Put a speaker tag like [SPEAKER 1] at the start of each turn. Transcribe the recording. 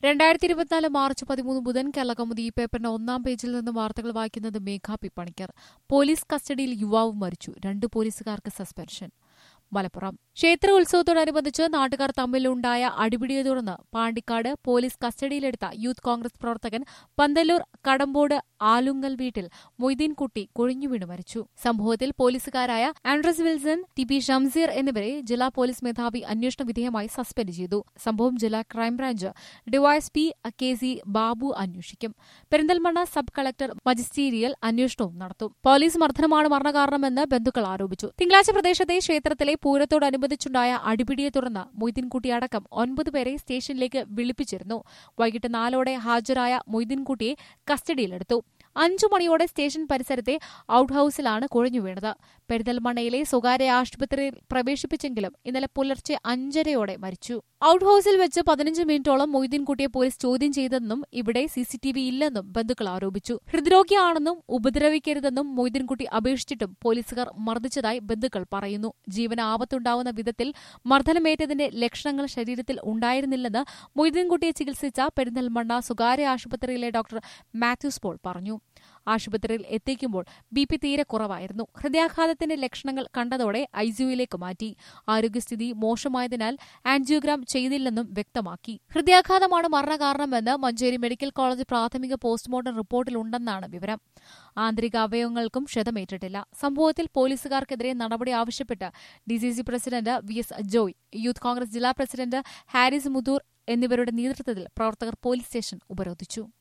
[SPEAKER 1] രണ്ടായിരത്തി ഇരുപത്തിനാല് മാർച്ച് പതിമൂന്ന് ബുധൻ കേരളകൗമുദി ഈ പേപ്പറിന്റെ ഒന്നാം പേജിൽ നിന്ന് വാർത്തകൾ വായിക്കുന്നത് മേഘ പി പണിക്കർ പോലീസ് കസ്റ്റഡിയിൽ യുവാവ് മരിച്ചു രണ്ട് പോലീസുകാർക്ക് സസ്പെൻഷൻ മലപ്പുറം ക്ഷേത്ര ഉത്സവത്തോടനുബന്ധിച്ച് നാട്ടുകാർ തമ്മിലുണ്ടായ അടിപിടിയെ തുടർന്ന് പാണ്ടിക്കാട് പോലീസ് കസ്റ്റഡിയിലെടുത്ത യൂത്ത് കോൺഗ്രസ് പ്രവർത്തകൻ പന്തല്ലൂർ കടമ്പോട് ആലുങ്ങൽ വീട്ടിൽ മൊയ്തീൻകുട്ടി കുഴിഞ്ഞുവീണ് മരിച്ചു സംഭവത്തിൽ പോലീസുകാരായ ആൻഡ്രസ് വിൽസൺ ടി പി ഷംസീർ എന്നിവരെ ജില്ലാ പോലീസ് മേധാവി അന്വേഷണ വിധേയമായി സസ്പെൻഡ് ചെയ്തു സംഭവം ജില്ലാ crime branch DYSP K C Babu അന്വേഷിക്കും പെരിന്തൽമണ്ണ സബ് കളക്ടർ മജിസ്റ്റീരിയൽ അന്വേഷണവും നടത്തും പോലീസ് മർദ്ദനമാണ് മരണകാരണമെന്ന് ബന്ധുക്കൾ ആരോപിച്ചു തിങ്കളാഴ്ച പ്രദേശത്തെ ക്ഷേത്രത്തിലെ പൂരത്തോടനുബന്ധിച്ചുണ്ടായ അടിപിടിയെ തുടർന്ന് മൊയ്തീൻകുട്ടി അടക്കം ഒൻപത് പേരെ സ്റ്റേഷനിലേക്ക് വിളിപ്പിച്ചിരുന്നു വൈകിട്ട് നാലോടെ ഹാജരായ മൊയ്തീൻകുട്ടിയെ കസ്റ്റഡിയിലെടുത്തു അഞ്ചു മണിയോടെ സ്റ്റേഷൻ പരിസരത്തെ ഔട്ട് ഹൌസിലാണ് കുഴഞ്ഞു വീണത് പെരിന്തൽമണ്ണയിലെ സ്വകാര്യ ആശുപത്രിയിൽ പ്രവേശിപ്പിച്ചെങ്കിലും ഇന്നലെ പുലർച്ചെ അഞ്ചരയോടെ മരിച്ചു ഔട്ട് ഹൌസിൽ വെച്ച് പതിനഞ്ച് മിനിറ്റോളം മൊയ്തീൻകുട്ടിയെ പോലീസ് ചോദ്യം ചെയ്തെന്നും ഇവിടെ സിസിടിവി ഇല്ലെന്നും ബന്ധുക്കൾ ആരോപിച്ചു ഹൃദ്രോഗിയാണെന്നും ഉപദ്രവിക്കരുതെന്നും മൊയ്തീൻകുട്ടി അപേക്ഷിച്ചിട്ടും പോലീസുകാർ മർദ്ദിച്ചതായി ബന്ധുക്കൾ പറയുന്നു ജീവന് ആപത്തുണ്ടാവുന്ന വിധത്തിൽ മർദ്ദനമേറ്റതിന്റെ ലക്ഷണങ്ങൾ ശരീരത്തിൽ ഉണ്ടായിരുന്നില്ലെന്ന് മൊയ്തീൻകുട്ടിയെ ചികിത്സിച്ച പെരിന്തൽമണ്ണ സ്വകാര്യ ആശുപത്രിയിലെ ഡോക്ടർ മാത്യൂസ് പോൾ പറഞ്ഞു ആശുപത്രിയിൽ എത്തിക്കുമ്പോൾ ബി പി തീരെ കുറവായിരുന്നു ഹൃദയാഘാതത്തിന്റെ ലക്ഷണങ്ങൾ കണ്ടതോടെ ഐസിയുയിലേക്ക് മാറ്റി ആരോഗ്യസ്ഥിതി മോശമായതിനാൽ ആൻജിയോഗ്രാം ചെയ്തില്ലെന്നും വ്യക്തമാക്കി ഹൃദയാഘാതമാണ് മരണകാരണമെന്ന് മഞ്ചേരി മെഡിക്കൽ കോളേജ് പ്രാഥമിക പോസ്റ്റ്മോർട്ടം റിപ്പോർട്ടിലുണ്ടെന്നാണ് വിവരം ആന്തരിക അവയവങ്ങൾക്കും ക്ഷതമേറ്റിട്ടില്ല സംഭവത്തിൽ പോലീസുകാർക്കെതിരെ നടപടി ആവശ്യപ്പെട്ട് DCC president V S Joy youth Congress ജില്ലാ പ്രസിഡന്റ് ഹാരിസ് മുതൂർ എന്നിവരുടെ നേതൃത്വത്തിൽ പ്രവർത്തകർ പോലീസ് സ്റ്റേഷൻ ഉപരോധിച്ചു